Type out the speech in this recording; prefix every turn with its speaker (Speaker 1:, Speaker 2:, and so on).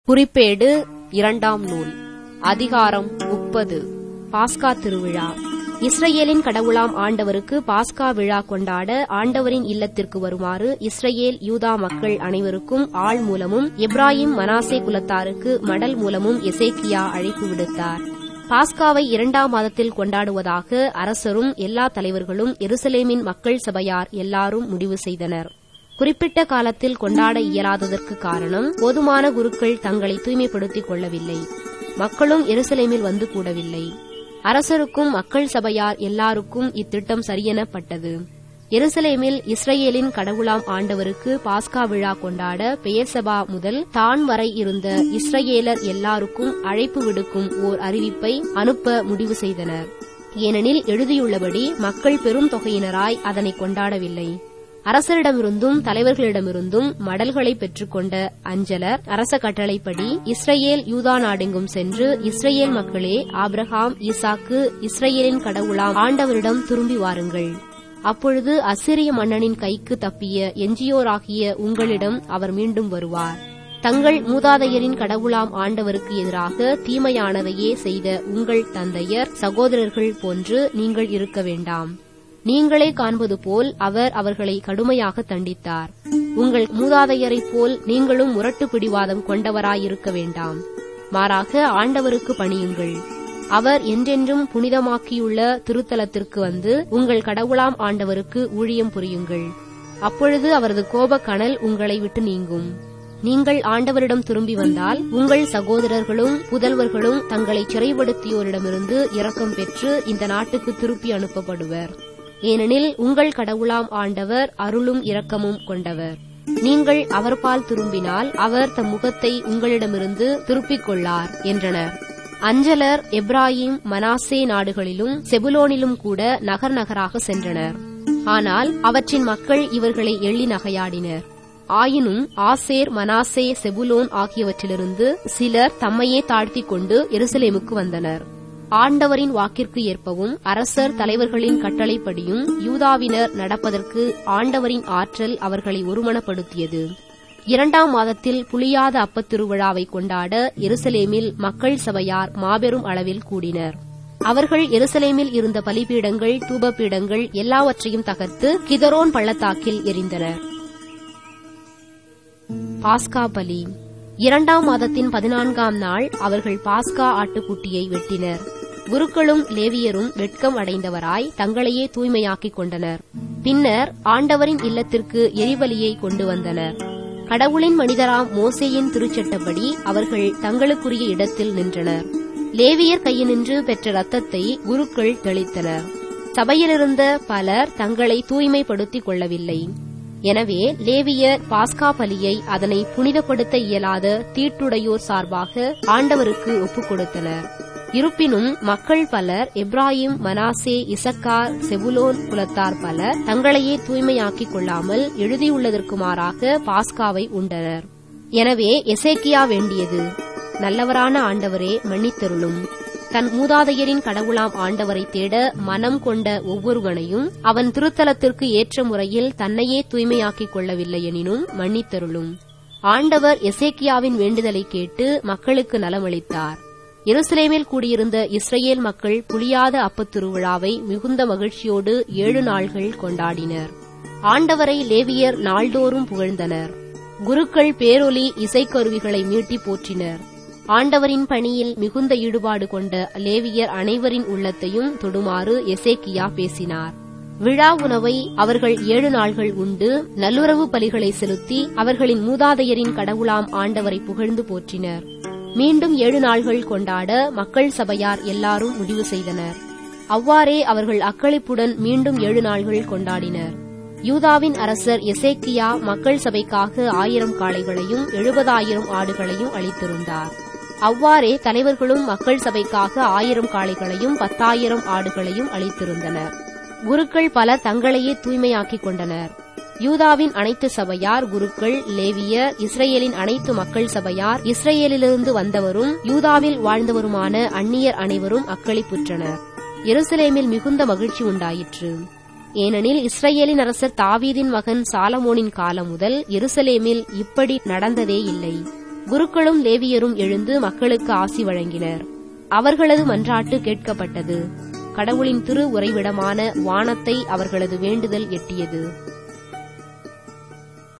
Speaker 1: குறிப்பேடு இரண்டாம் நூல் அதிகாரம் முப்பது பாஸ்கா திருவிழா இஸ்ரவேலின் கடவுளாம் ஆண்டவருக்கு பாஸ்கா விழா கொண்டாட ஆண்டவரின் இல்லத்திற்கு வருமாறு இஸ்ரவேல் யூதா மக்கள் அனைவருக்கும் ஆள் மூலமும் எப்ராஹிம் மனாசே குலத்தாருக்கு மடல் மூலமும் எசேக்கியா அழைப்பு விடுத்தார் பாஸ்காவை இரண்டாம் மாதத்தில் கொண்டாடுவதாக அரசரும் எல்லா தலைவர்களும் எருசலேமின் மக்கள் சபையார் எல்லாரும் முடிவு செய்தனர் குறிப்பிட்ட காலத்தில் கொண்டாட இயலாததற்கு காரணம் போதுமான குருக்கள் தங்களை தூய்மைப்படுத்திக் கொள்ளவில்லை மக்களும் எருசலேமில் வந்து கூடவில்லை அரசருக்கும் மக்கள் சபையார் எல்லாருக்கும் இத்திட்டம் சரியெனப்பட்டது எருசலேமில் இஸ்ரேலின் கடவுளாம் ஆண்டவருக்கு பாஸ்கா விழா கொண்டாட பெயர்சபா முதல் தான் வரை இருந்த இஸ்ரேலர் எல்லாருக்கும் அழைப்பு விடுக்கும் ஓர் அறிவிப்பை அனுப்ப முடிவு செய்தனர் ஏனெனில் எழுதியுள்ளபடி மக்கள் பெரும் தொகையினராய் அதனை கொண்டாடவில்லை அரசரிடமிருந்தும் தலைவர்களிடமிருந்தும் மடல்களை பெற்றுக்கொண்ட அஞ்சலர் அரச கட்டளைப்படி இஸ்ரேல் யூதா நாடெங்கும் சென்று இஸ்ரேல் மக்களே ஆப்ரஹாம் ஈசாக்கு இஸ்ரேலின் கடவுளாம் ஆண்டவரிடம் திரும்பி வாருங்கள் அப்பொழுது அசிரிய மன்னனின் கைக்கு தப்பிய எஞ்சியோராகிய உங்களிடம் அவர் மீண்டும் வருவார் தங்கள் மூதாதையரின் கடவுளாம் ஆண்டவருக்கு எதிராக தீமையானதையே செய்த உங்கள் தந்தையர் சகோதரர்கள் போன்று நீங்கள் இருக்க வேண்டாம் நீங்களே காண்பது போல் அவர் அவர்களை கடுமையாக தண்டித்தார் உங்கள் மூதாதையரைப் போல் நீங்களும் முரட்டு பிடிவாதம் கொண்டவராயிருக்க வேண்டாம் மாறாக ஆண்டவருக்கு பணியுங்கள் அவர் என்றென்றும் புனிதமாக்கியுள்ள திருத்தலத்திற்கு வந்து உங்கள் கடவுளாம் ஆண்டவருக்கு ஊழியம் புரியுங்கள் அப்பொழுது அவரது கோபக் கனல் உங்களை விட்டு நீங்கும் நீங்கள் ஆண்டவரிடம் திரும்பி வந்தால் உங்கள் சகோதரர்களும் புதல்வர்களும் தங்களை சிறைப்படுத்தியோரிடமிருந்து இரக்கம் பெற்று இந்த நாட்டுக்கு திருப்பி அனுப்பப்படுவர் ஏனெனில் உங்கள் கடவுளாம் ஆண்டவர் அருளும் இரக்கமும் கொண்டவர் நீங்கள் அவர்பால் திரும்பினால் அவர் தம் முகத்தை உங்களிடமிருந்து திருப்பிக் கொள்ளார் என்றனர் அஞ்சலர் எப்ராஹிம் மனாசே நாடுகளிலும் செபுலோனிலும் கூட நகர் நகராக சென்றனர் ஆனால் அவற்றின் மக்கள் இவர்களை எள்ளி நகையாடினர் ஆயினும் ஆசேர் மனாசே செபுலோன் ஆகியவற்றிலிருந்து சிலர் தம்மையே தாழ்த்திக் கொண்டு எருசலேமுக்கு வந்தனர் ஆண்டவரின் வாக்கிற்கு ஏற்பவும் அரசர் தலைவர்களின் கட்டளைப்படியும் யூதாவினர் நடப்பதற்கு ஆண்டவரின் ஆற்றல் அவர்களை ஒருமனப்படுத்தியது இரண்டாம் மாதத்தில் புளியாத அப்பத் திருவிழாவை கொண்டாட எருசலேமில் மக்கள் சபையார் மாபெரும் அளவில் கூடினர் அவர்கள் எருசலேமில் இருந்த பலிபீடங்கள் தூபபீடங்கள் எல்லாவற்றையும் தகர்த்து கிதரோன் பள்ளத்தாக்கில் எரிந்தனர் பாஸ்கா பலி இரண்டாம் மாதத்தின் பதினான்காம் நாள் அவர்கள் பாஸ்கா ஆட்டுக்குட்டியை வெட்டினர் குருக்களும் லேவியரும் வெட்கம் அடைந்தவராய் தங்களையே தூய்மையாக்கிக் கொண்டனர் பின்னர் ஆண்டவரின் இல்லத்திற்கு எரிபலியை கொண்டு வந்தனர் கடவுளின் மனிதராம் மோசேயின் திருச்சட்டப்படி அவர்கள் தங்களுக்குரிய இடத்தில் நின்றனர் லேவியர் கையினின்று பெற்ற ரத்தத்தை குருக்கள் தெளித்தனர் சபையிலிருந்த பலர் தங்களை தூய்மைப்படுத்திக் கொள்ளவில்லை எனவே லேவியர் பாஸ்கா பலியை அதனை புனிதப்படுத்த இயலாத தீட்டுடையோர் சார்பாக ஆண்டவருக்கு ஒப்புக் கொடுத்தனர் இருப்பினும் மக்கள் பலர் எப்ராஹிம் மனாசே இசக்கார் செபுலோன் குலத்தார் பலர் தங்களையே தூய்மையாக்கிக் கொள்ளாமல் எழுதியுள்ளதற்கு மாறாக பாஸ்காவை உண்டனர் எனவே எசேக்கியா வேண்டியது நல்லவரான ஆண்டவரே மன்னித்தருளும் தன் மூதாதையரின் கடவுளாம் ஆண்டவரை தேட மனம் கொண்ட ஒவ்வொருவனையும் அவன் திருத்தலத்திற்கு ஏற்ற முறையில் தன்னையே தூய்மையாக்கிக் கொள்ளவில்லை எனினும் மன்னித்தருளும் ஆண்டவர் எசேக்கியாவின் வேண்டுதலை கேட்டு மக்களுக்கு நலமளித்தார் எருசலேமில் கூடியிருந்த இஸ்ரேல் மக்கள் புளியாத அப்பத் திருவிழாவை மிகுந்த மகிழ்ச்சியோடு ஏழு நாள்கள் கொண்டாடினர் ஆண்டவரை லேவியர் நாள்தோறும் புகழ்ந்தனர் குருக்கள் பேரொலி இசைக்கருவிகளை மீட்டி போற்றினர் ஆண்டவரின் பணியில் மிகுந்த ஈடுபாடு கொண்ட லேவியர் அனைவரின் உள்ளத்தையும் தொடுமாறு எசேக்கியா பேசினார் விழா உணவை அவர்கள் ஏழு நாள்கள் உண்டு நல்லுறவு பலிகளை செலுத்தி அவர்களின் மூதாதையரின் கடவுளாம் ஆண்டவரை புகழ்ந்து போற்றினர் மீண்டும் ஏழு நாள்கள் கொண்டாட மக்கள் சபையார் எல்லாரும் முடிவு செய்தனர் அவ்வாறே அவர்கள் அக்களிப்புடன் மீண்டும் ஏழு நாள்கள் கொண்டாடினர் யூதாவின் அரசர் எசேக்கியா மக்கள் சபைக்காக ஆயிரம் காளைகளையும் எழுபதாயிரம் ஆடுகளையும் அளித்திருந்தார் அவ்வாறே தலைவர்களும் மக்கள் சபைக்காக ஆயிரம் காளைகளையும் பத்தாயிரம் ஆடுகளையும் அளித்திருந்தனர் குருக்கள் பலர் தங்களையே தூய்மையாக்கிக் கொண்டனர் யூதாவின் அனைத்து சபையார் குருக்கள் லேவியர் இஸ்ரேலின் அனைத்து மக்கள் சபையார் இஸ்ரேலிலிருந்து வந்தவரும் யூதாவில் வாழ்ந்தவருமான அந்நியர் அனைவரும் அக்களிப்புற்றனர் எருசலேமில் மிகுந்த மகிழ்ச்சி உண்டாயிற்று ஏனெனில் இஸ்ரேலின் அரசர் தாவீதின் மகன் சாலமோனின் காலம் முதல் எருசலேமில் இப்படி நடந்ததே இல்லை குருக்களும் லேவியரும் எழுந்து மக்களுக்கு ஆசி வழங்கினர் அவர்களது மன்றாட்டு கேட்கப்பட்டது கடவுளின் திரு உறைவிடமான வானத்தை அவர்களது வேண்டுதல் எட்டியது